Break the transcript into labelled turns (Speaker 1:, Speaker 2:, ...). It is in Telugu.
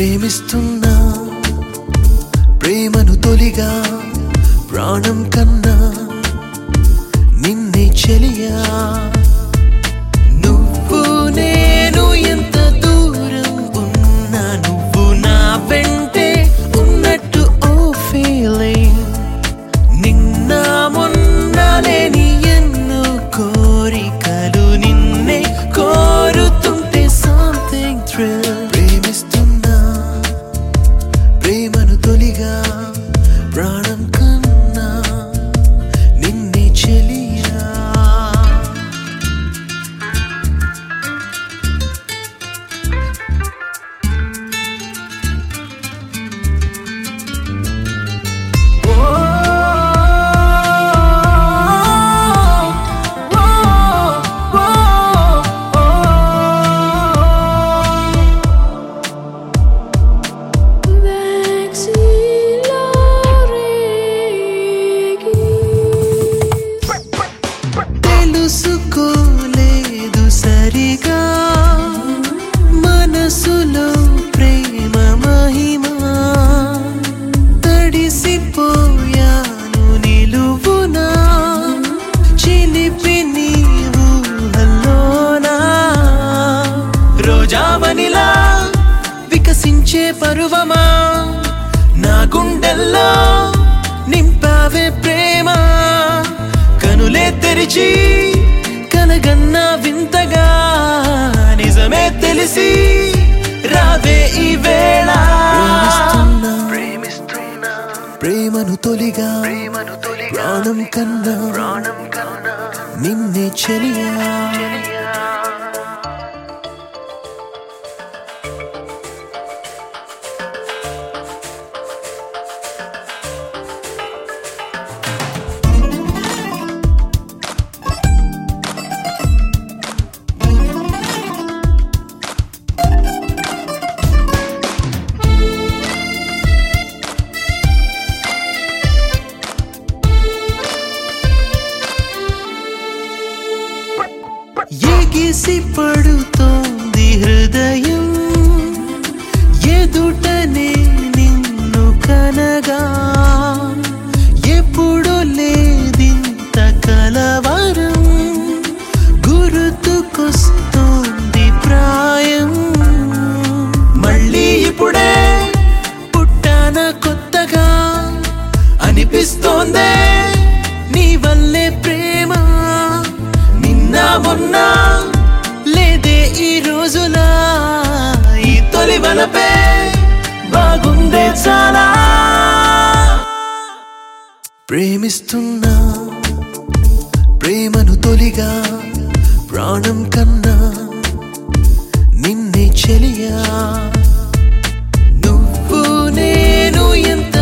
Speaker 1: ప్రేమిస్తున్నా ప్రేమను తొలిగా ప్రాణం కన్నా నిన్నే చెలియా నువ్వు నేను ఎంత దూరం ఉన్నా నువ్వు నా వెంటే ఉన్నట్టు ఓ ఫీలింగ్ నిన్న మొన్న లేని ఎన్నో కోరికలు నిన్నే కోరుతుంటే సంథింగ్ థ్రిల్ ప్రేమిస్తున్నా ప్రేమను తొలిగా ప్రాణం కన్నా నిన్నే చెలియా తెలుసుకోలేదు సరిగా మనసులో ప్రేమ మహిమా తడిసిపోయాను నిలువునా చిలిపి నీవు హల్లోనా రోజావనిలా వికసించే పరువమా నా గుండెల్లో నింపావే ప్రేమ కనులే తెరిచి కలగన్నా వింతగా నిజమే తెలిసి రావే ఈ వేళ ప్రేమను తొలిగా ప్రాణం కన్నా నిన్నే చెలియా ఎగిసి పడుతోంది హృదయం ఎదుటనే నిన్ను కనగా ఎప్పుడు లేదింత కలవరం గుర్తుకొస్తోంది ప్రాయం మళ్ళీ ఇప్పుడే పుట్టాన కొత్తగా అనిపిస్తోందే నీ వల్లే ప్రేమ నిన్న మొన్న లేదే ఈ రోజులా ఈ తొలి వలపే బాగుందే చాలా ప్రేమిస్తున్నా ప్రేమను తొలిగా ప్రాణం కన్నా నిన్నే చెలియా నువ్వు నేను ఎంత